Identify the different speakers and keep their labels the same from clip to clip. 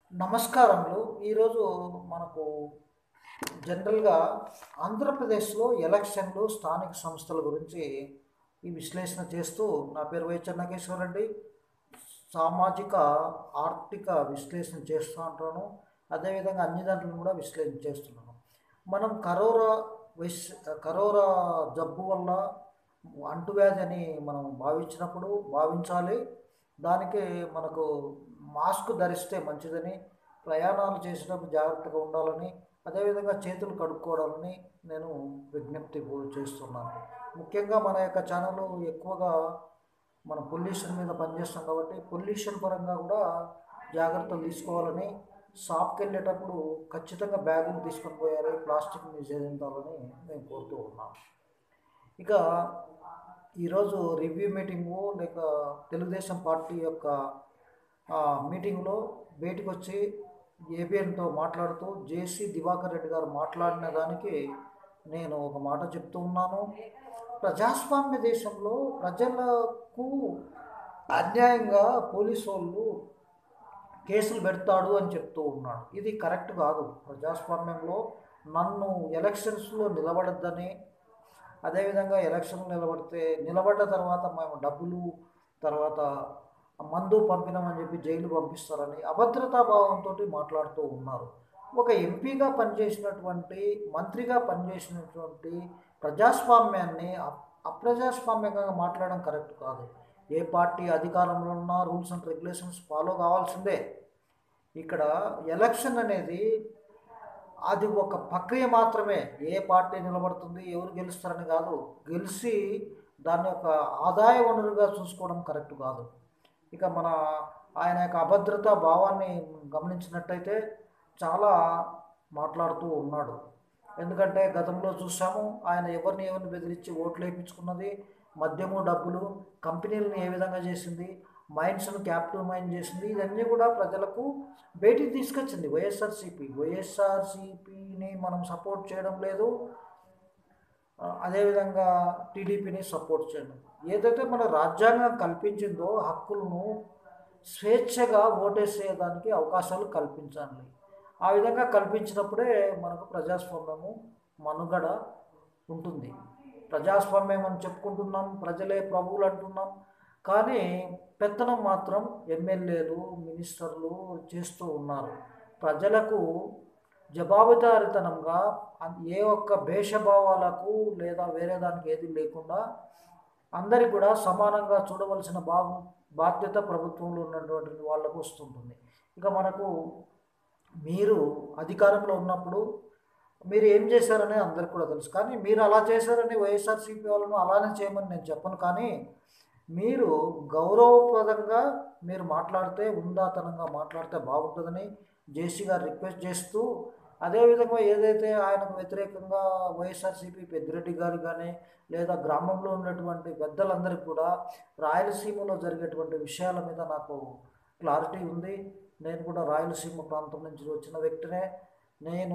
Speaker 1: నమస్కారములు ఈరోజు మనకు జనరల్గా ఆంధ్రప్రదేశ్లో ఎలక్షన్లు స్థానిక సంస్థల గురించి ఈ విశ్లేషణ చేస్తూ నా పేరు వై చెన్నకేశ్వర రెడ్డి సామాజిక ఆర్థిక విశ్లేషణ చేస్తూ ఉంటాను అదేవిధంగా అన్ని దాంట్లను కూడా విశ్లేషణ చేస్తున్నాను మనం కరోనా విష్ కరోనా జబ్బు వల్ల అంటువ్యాధి అని మనం భావించినప్పుడు భావించాలి దానికి మనకు మాస్క్ ధరిస్తే మంచిదని ప్రయాణాలు చేసేటప్పుడు జాగ్రత్తగా ఉండాలని అదేవిధంగా చేతులు కడుక్కోవాలని నేను విజ్ఞప్తి చేస్తున్నాను ముఖ్యంగా మన యొక్క ఛానల్ ఎక్కువగా మన పొల్యూషన్ మీద పనిచేస్తాం కాబట్టి పొల్యూషన్ పరంగా కూడా జాగ్రత్తలు తీసుకోవాలని షాప్కి వెళ్ళేటప్పుడు ఖచ్చితంగా బ్యాగులు తీసుకొని పోయాలి ప్లాస్టిక్ నిషేధించాలని నేను కోరుతూ ఉన్నాను ఇక ఈరోజు రివ్యూ మీటింగు లేక తెలుగుదేశం పార్టీ యొక్క ఆ, మీటింగ్లో బయటికి వచ్చి ఏబిఎన్తో మాట్లాడుతూ జేసీ దివాకర్ రెడ్డి గారు మాట్లాడిన దానికి నేను ఒక మాట చెప్తూ ఉన్నాను ప్రజాస్వామ్య దేశంలో ప్రజలకు అన్యాయంగా పోలీసు వాళ్ళు కేసులు పెడతాడు అని చెప్తూ ఉన్నాడు ఇది కరెక్ట్ కాదు ప్రజాస్వామ్యంలో నన్ను ఎలక్షన్స్లో నిలబడద్దని అదేవిధంగా ఎలక్షన్ నిలబడితే నిలబడ్డ తర్వాత మేము డబ్బులు తర్వాత మందు పంపినామని చెప్పి జైలు పంపిస్తారని అభద్రతా భావంతో మాట్లాడుతూ ఉన్నారు ఒక ఎంపీగా పనిచేసినటువంటి మంత్రిగా పనిచేసినటువంటి ప్రజాస్వామ్యాన్ని అప్- అప్రజాస్వామ్యంగా మాట్లాడడం కరెక్ట్ కాదు ఏ పార్టీ అధికారంలో ఉన్నా రూల్స్ అండ్ రెగ్యులేషన్స్ ఫాలో కావాల్సిందే ఇక్కడ ఎలక్షన్ అనేది అది ఒక ప్రక్రియ మాత్రమే ఏ పార్టీ నిలబడుతుంది ఎవరు గెలుస్తారని కాదు గెలిచి దాన్ని ఒక ఆదాయ వనరుగా చూసుకోవడం కరెక్ట్ కాదు ఇక మన ఆయన యొక్క అభద్రతా భావాన్ని గమనించినట్టయితే చాలా మాట్లాడుతూ ఉన్నాడు ఎందుకంటే గతంలో చూసాము ఆయన ఎవరిని ఎవరిని బెదిరించి ఓట్లు వేయించుకున్నది మద్యము డబ్బులు కంపెనీలను ఏ విధంగా చేసింది మైండ్స్ను క్యాపిటల్ మైండ్ చేసింది ఇవన్నీ కూడా ప్రజలకు బయటికి తీసుకొచ్చింది వైఎస్ఆర్సీపీ వైఎస్ఆర్సీపీని మనం సపోర్ట్ చేయడం లేదు ఆ, అదేవిధంగా టీడీపీని సపోర్ట్ చేయడం ఏదైతే మన రాజ్యాంగం కల్పించిందో హక్కులను స్వేచ్ఛగా ఓటేసేదానికి అవకాశాలు కల్పించాలి ఆ విధంగా కల్పించినప్పుడే మనకు ప్రజాస్వామ్యము మనుగడ ఉంటుంది ప్రజాస్వామ్యం అని చెప్పుకుంటున్నాం ప్రజలే ప్రభువులు అంటున్నాం కానీ పెత్తనం మాత్రం ఎమ్మెల్యేలు మినిస్టర్లు చేస్తూ ఉన్నారు ప్రజలకు జవాబుదారితనంగా అన్- ఏ ఒక్క భేషభావాలకు లేదా వేరే దానికి ఏది లేకుండా అందరికి కూడా సమానంగా చూడవలసిన బాగు బాధ్యత ప్రభుత్వంలో ఉన్నటువంటి వాళ్ళకు వస్తుంటుంది ఇక మనకు మీరు అధికారంలో ఉన్నప్పుడు మీరు ఏం చేశారని అందరికి కూడా తెలుసు కానీ మీరు అలా చేశారని వైఎస్ఆర్సీపీ వాళ్ళను అలానే చేయమని నేను చెప్పను కానీ మీరు గౌరవప్రదంగా మీరు మాట్లాడితే ఉందాతనంగా మాట్లాడితే బాగుంటుందని జేసీ గారు రిక్వెస్ట్ చేస్తూ అదేవిధంగా ఏదైతే ఆయనకు వ్యతిరేకంగా వైఎస్ఆర్సీపీ పెద్దిరెడ్డి గారు కానీ లేదా గ్రామంలో ఉన్నటువంటి పెద్దలందరికీ కూడా రాయలసీమలో జరిగేటువంటి విషయాల మీద నాకు క్లారిటీ ఉంది నేను కూడా రాయలసీమ ప్రాంతం నుంచి వచ్చిన వ్యక్తినే నేను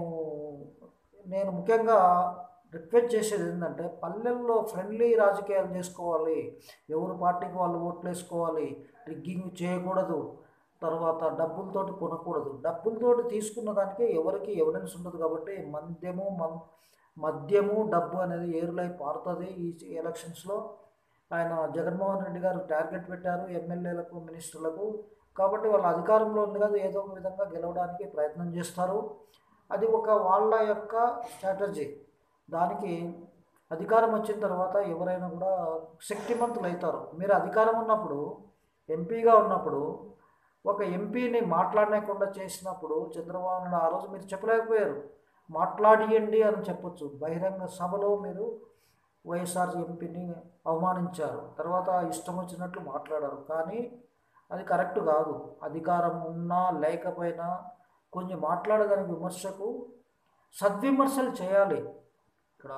Speaker 1: నేను ముఖ్యంగా రిక్వెస్ట్ చేసేది ఏంటంటే పల్లెల్లో ఫ్రెండ్లీ రాజకీయాలు చేసుకోవాలి ఎవరు పార్టీకి వాళ్ళు ఓట్లు వేసుకోవాలి రిగ్గింగ్ చేయకూడదు తర్వాత డబ్బులతోటి కొనకూడదు డబ్బులతోటి తీసుకున్న దానికే ఎవరికి ఎవిడెన్స్ ఉండదు కాబట్టి మద్యము మన్ మద్యము డబ్బు అనేది ఏరులై పారుతుంది ఈ ఎలక్షన్స్లో ఆయన జగన్మోహన్ రెడ్డి గారు టార్గెట్ పెట్టారు ఎమ్మెల్యేలకు మినిస్టర్లకు కాబట్టి వాళ్ళ అధికారంలో ఉంది కదా ఏదో ఒక విధంగా గెలవడానికి ప్రయత్నం చేస్తారు అది ఒక వాళ్ళ యొక్క స్ట్రాటజీ దానికి అధికారం వచ్చిన తర్వాత ఎవరైనా కూడా శక్తిమంతులు అవుతారు మీరు అధికారం ఉన్నప్పుడు ఎంపీగా ఉన్నప్పుడు ఒక ఎంపీని మాట్లాడలేకుండా చేసినప్పుడు చంద్రబాబు నాయుడు ఆ రోజు మీరు చెప్పలేకపోయారు మాట్లాడియండి అని చెప్పొచ్చు బహిరంగ సభలో మీరు వైఎస్ఆర్ ఎంపీని అవమానించారు తర్వాత ఇష్టం వచ్చినట్లు మాట్లాడారు కానీ అది కరెక్ట్ కాదు అధికారం ఉన్నా లేకపోయినా కొంచెం మాట్లాడడానికి విమర్శకు సద్విమర్శలు చేయాలి ఇక్కడ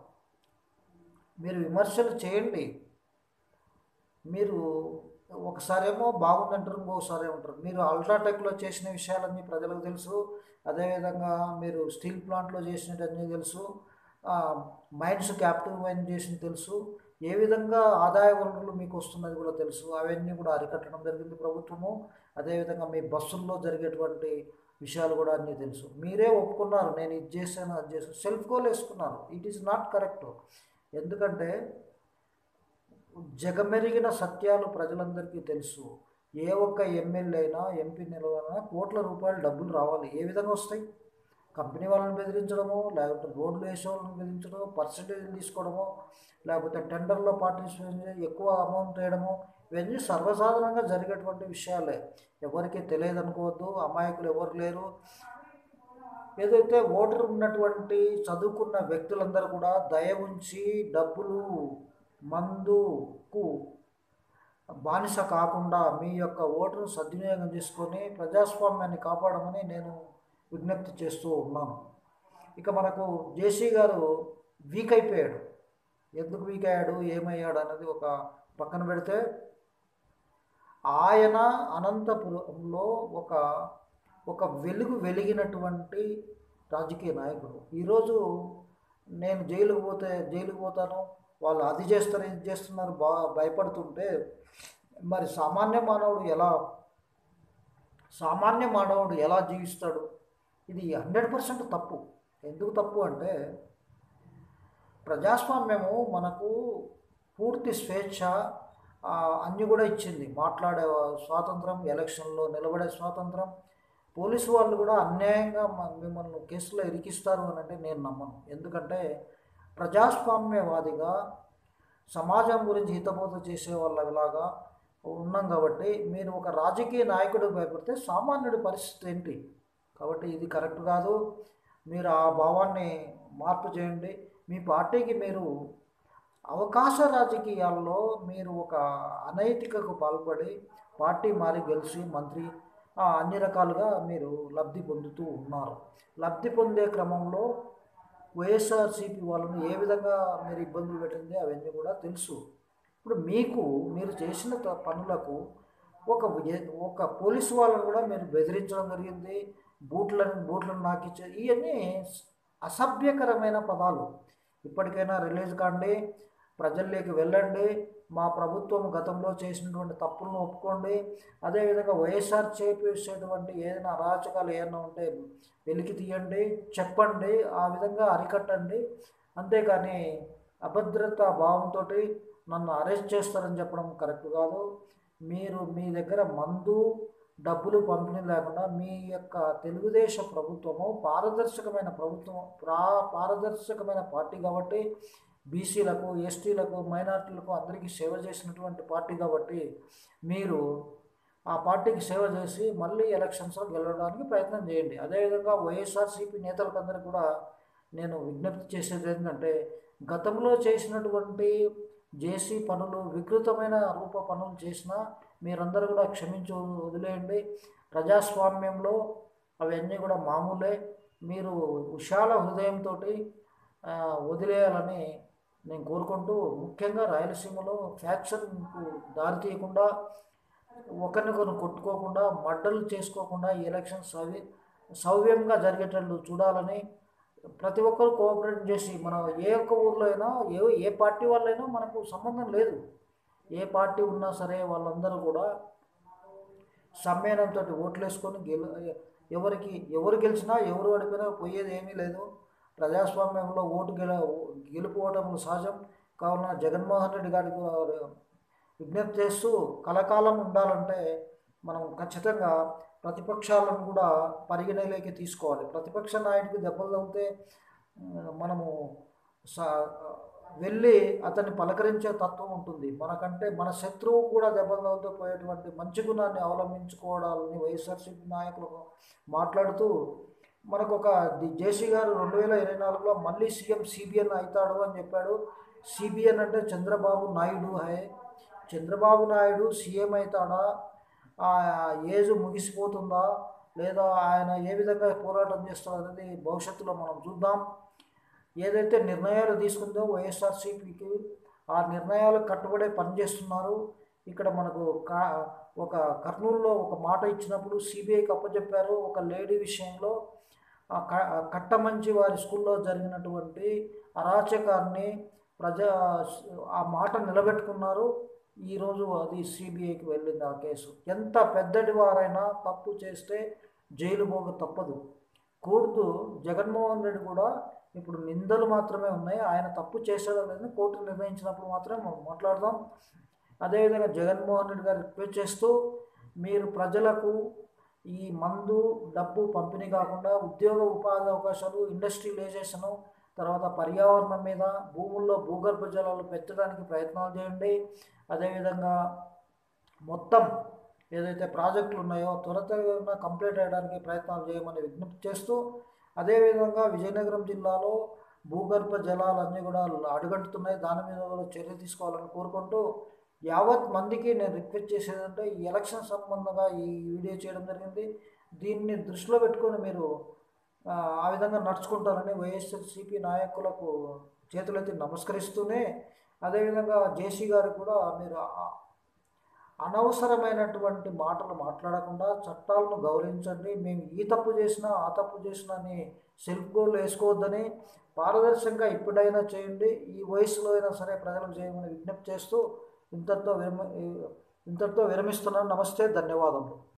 Speaker 1: మీరు విమర్శలు చేయండి మీరు ఒకసారేమో బాగుందంటారు ఇంకొకసారి ఏమంటారు మీరు అల్ట్రాటెక్లో చేసిన విషయాలన్నీ ప్రజలకు తెలుసు అదేవిధంగా మీరు స్టీల్ ప్లాంట్లో చేసినవన్నీ తెలుసు మైండ్స్ క్యాప్టివ్ చేసింది తెలుసు ఏ విధంగా ఆదాయ వనరులు మీకు వస్తున్నది కూడా తెలుసు అవన్నీ కూడా అరికట్టడం జరిగింది ప్రభుత్వము అదేవిధంగా మీ బస్సుల్లో జరిగేటువంటి విషయాలు కూడా అన్నీ తెలుసు మీరే ఒప్పుకున్నారు నేను ఇది చేశాను అది చేశాను సెల్ఫ్ గోల్ వేసుకున్నారు ఇట్ ఈస్ నాట్ కరెక్ట్ ఎందుకంటే జగమెరిగిన సత్యాలు ప్రజలందరికీ తెలుసు ఏ ఒక్క ఎమ్మెల్యే అయినా ఎంపీ నిలవైనా కోట్ల రూపాయలు డబ్బులు రావాలి ఏ విధంగా వస్తాయి కంపెనీ వాళ్ళని బెదిరించడము లేకపోతే రోడ్లు వేసే వాళ్ళని బెదిరించడము పర్సంటేజ్ తీసుకోవడము లేకపోతే టెండర్లో పార్టిసిపేట్ చేసి ఎక్కువ అమౌంట్ వేయడము ఇవన్నీ సర్వసాధారణంగా జరిగేటువంటి విషయాలే ఎవరికి తెలియదు అనుకోవద్దు అమాయకులు ఎవరు లేరు ఏదైతే ఓటర్ ఉన్నటువంటి చదువుకున్న వ్యక్తులందరూ కూడా దయ ఉంచి డబ్బులు మందుకు బానిస కాకుండా మీ యొక్క ఓటును సద్వినియోగం చేసుకొని ప్రజాస్వామ్యాన్ని కాపాడమని నేను విజ్ఞప్తి చేస్తూ ఉన్నాను ఇక మనకు జేసీ గారు వీక్ అయిపోయాడు ఎందుకు వీక్ అయ్యాడు ఏమయ్యాడు అన్నది ఒక పక్కన పెడితే ఆయన అనంతపురంలో ఒక ఒక వెలుగు వెలిగినటువంటి రాజకీయ నాయకుడు ఈరోజు నేను జైలుకు పోతే జైలుకు పోతాను వాళ్ళు అది చేస్తారు ఇది చేస్తున్నారు బా భయపడుతుంటే మరి సామాన్య మానవుడు ఎలా సామాన్య మానవుడు ఎలా జీవిస్తాడు ఇది హండ్రెడ్ పర్సెంట్ తప్పు ఎందుకు తప్పు అంటే ప్రజాస్వామ్యము మనకు పూర్తి స్వేచ్ఛ ఆ, అన్నీ కూడా ఇచ్చింది మాట్లాడే స్వాతంత్రం ఎలక్షన్లో నిలబడే స్వాతంత్రం పోలీసు వాళ్ళు కూడా అన్యాయంగా మ- మిమ్మల్ని కేసులో ఇరికిస్తారు అని అంటే నేను నమ్మను ఎందుకంటే ప్రజాస్వామ్యవాదిగా సమాజం గురించి హితబోధ చేసే వాళ్ళలాగా ఉన్నాం కాబట్టి మీరు ఒక రాజకీయ నాయకుడు భయపడితే సామాన్యుడి పరిస్థితి ఏంటి కాబట్టి ఇది కరెక్ట్ కాదు మీరు ఆ భావాన్ని మార్పు చేయండి మీ పార్టీకి మీరు అవకాశ రాజకీయాల్లో మీరు ఒక అనైతికకు పాల్పడి పార్టీ మారి గెలిచి మంత్రి ఆ, అన్ని రకాలుగా మీరు లబ్ధి పొందుతూ ఉన్నారు లబ్ధి పొందే క్రమంలో వైఎస్ఆర్సీపీ వాళ్ళని ఏ విధంగా మీరు ఇబ్బందులు పెట్టింది అవన్నీ కూడా తెలుసు ఇప్పుడు మీకు మీరు చేసిన త- పనులకు ఒక ఏ- ఒక పోలీసు వాళ్ళని కూడా మీరు బెదిరించడం జరిగింది బూట్లను బూట్లను నాకిచ్చే ఇవన్నీ అసభ్యకరమైన పదాలు ఇప్పటికైనా రిలీజ్ కాండి ప్రజల్లోకి వెళ్ళండి మా ప్రభుత్వం గతంలో చేసినటువంటి తప్పులను ఒప్పుకోండి అదేవిధంగా వైఎస్ఆర్ చేసేటువంటి ఏదైనా అరాచకాలు ఏమైనా ఉంటే వెలికి తీయండి చెప్పండి ఆ విధంగా అరికట్టండి అంతేకాని అభద్రత భావంతో నన్ను అరెస్ట్ చేస్తారని చెప్పడం కరెక్ట్ కాదు మీరు మీ దగ్గర మందు డబ్బులు పంపిణీ లేకుండా మీ యొక్క తెలుగుదేశం ప్రభుత్వము పారదర్శకమైన ప్రభుత్వం ప్రా పారదర్శకమైన పార్టీ కాబట్టి బీసీలకు ఎస్టీలకు మైనార్టీలకు అందరికీ సేవ చేసినటువంటి పార్టీ కాబట్టి మీరు ఆ పార్టీకి సేవ చేసి మళ్ళీ ఎలక్షన్స్లో గెలవడానికి ప్రయత్నం చేయండి అదేవిధంగా వైఎస్ఆర్సీపీ నేతలకందరికీ కూడా నేను విజ్ఞప్తి చేసేది ఏంటంటే గతంలో చేసినటువంటి జేసీ పనులు వికృతమైన రూప పనులు చేసినా మీరందరూ కూడా క్షమించి వదిలేయండి ప్రజాస్వామ్యంలో అవన్నీ కూడా మామూలే మీరు విశాల హృదయంతో వదిలేయాలని నేను కోరుకుంటూ ముఖ్యంగా రాయలసీమలో ఫ్యాక్షన్కు దారి తీయకుండా ఒకరినొకరు కొట్టుకోకుండా మడ్డలు చేసుకోకుండా ఈ ఎలక్షన్ సవి సౌవ్యంగా జరిగేటట్లు చూడాలని ప్రతి ఒక్కరు కోఆపరేట్ చేసి మనం ఏ ఒక్క ఊర్లో అయినా ఏ ఏ పార్టీ వాళ్ళైనా మనకు సంబంధం లేదు ఏ పార్టీ ఉన్నా సరే వాళ్ళందరూ కూడా సమ్మేళనంతో ఓట్లు వేసుకొని గెలు ఎవరికి ఎవరు గెలిచినా ఎవరు ఓడిపోయినా పోయేది ఏమీ లేదు ప్రజాస్వామ్యంలో ఓటు గెల గెలుపు ఓటములు సహజం కావున జగన్మోహన్ రెడ్డి గారికి విజ్ఞప్తి చేస్తూ కలకాలం ఉండాలంటే మనం ఖచ్చితంగా ప్రతిపక్షాలను కూడా పరిగణలోకి తీసుకోవాలి ప్రతిపక్ష నాయకుడికి దెబ్బలు తగ్గితే ఉమ్, మనము సా వెళ్ళి అతన్ని పలకరించే తత్వం ఉంటుంది మనకంటే మన శత్రువు కూడా దెబ్బలు తగ్గుతూ పోయేటువంటి మంచి గుణాన్ని అవలంబించుకోవడాలని వైఎస్ఆర్సీపీ నాయకులు మాట్లాడుతూ మనకు ఒక ది- జేసీ గారు రెండు వేల ఇరవై నాలుగులో మళ్ళీ సీఎం సిబిఎన్ అవుతాడు అని చెప్పాడు సిబిఎన్ అంటే చంద్రబాబు నాయుడు హై చంద్రబాబు నాయుడు సీఎం అవుతాడా ఆ ఏజ్ ముగిసిపోతుందా లేదా ఆయన ఏ విధంగా పోరాటం చేస్తాడు అనేది భవిష్యత్తులో మనం చూద్దాం ఏదైతే నిర్ణయాలు తీసుకుందో వైఎస్ఆర్సీపీకి ఆ నిర్ణయాలకు కట్టుబడే పనిచేస్తున్నారు ఇక్కడ మనకు కా ఒక కర్నూలులో ఒక మాట ఇచ్చినప్పుడు సిబిఐకి అప్పచెప్పారు ఒక లేడీ విషయంలో ఆ క- ఆ కట్టమంచి వారి స్కూల్లో జరిగినటువంటి అరాచకాన్ని ప్రజా ఆ మాట నిలబెట్టుకున్నారు ఈరోజు అది సిబిఐకి వెళ్ళింది ఆ కేసు ఎంత పెద్దటి వారైనా తప్పు చేస్తే జైలు పోక తప్పదు కోర్టు జగన్మోహన్ రెడ్డి కూడా ఇప్పుడు నిందలు మాత్రమే ఉన్నాయి ఆయన తప్పు చేశాడో లేదని కోర్టు నిర్ణయించినప్పుడు మాత్రమే మనం మాట్లాడదాం అదేవిధంగా జగన్మోహన్ రెడ్డి గారు రిక్వెస్ట్ చేస్తూ మీరు ప్రజలకు ఈ మందు డబ్బు పంపిణీ కాకుండా ఉద్యోగ ఉపాధి అవకాశాలు ఇండస్ట్రియలైజేషను తర్వాత పర్యావరణం మీద భూముల్లో భూగర్భ జలాలు పెంచడానికి ప్రయత్నాలు చేయండి అదేవిధంగా మొత్తం ఏదైతే ప్రాజెక్టులు ఉన్నాయో త్వర త్వరగా కంప్లీట్ అయ్యడానికి ప్రయత్నాలు చేయమని విజ్ఞప్తి చేస్తూ అదేవిధంగా విజయనగరం జిల్లాలో భూగర్భ జలాలన్నీ కూడా అడుగంటుతున్నాయి దాని మీద కూడా చర్య తీసుకోవాలని కోరుకుంటూ యావత్ మందికి నేను రిక్వెస్ట్ చేసేదంటే ఈ ఎలక్షన్ సంబంధంగా ఈ వీడియో చేయడం జరిగింది దీన్ని దృష్టిలో పెట్టుకొని మీరు ఆ, ఆ విధంగా నడుచుకుంటారని వైఎస్ఆర్సీపీ నాయకులకు చేతులెత్తి నమస్కరిస్తూనే అదేవిధంగా జేసీ గారికి కూడా మీరు ఆ- అనవసరమైనటువంటి మాటలు మాట్లాడకుండా చట్టాలను గౌరవించండి మేము ఈ తప్పు చేసినా ఆ తప్పు చేసినా అని సెల్ఫ్ గోల్ వేసుకోవద్దని పారదర్శకంగా ఇప్పుడైనా చేయండి ఈ వయసులో అయినా సరే ప్రజలకు చేయమని విజ్ఞప్తి చేస్తూ ఇంతటితో విరమ ఇంతటితో విరమిస్తున్నాను నమస్తే ధన్యవాదములు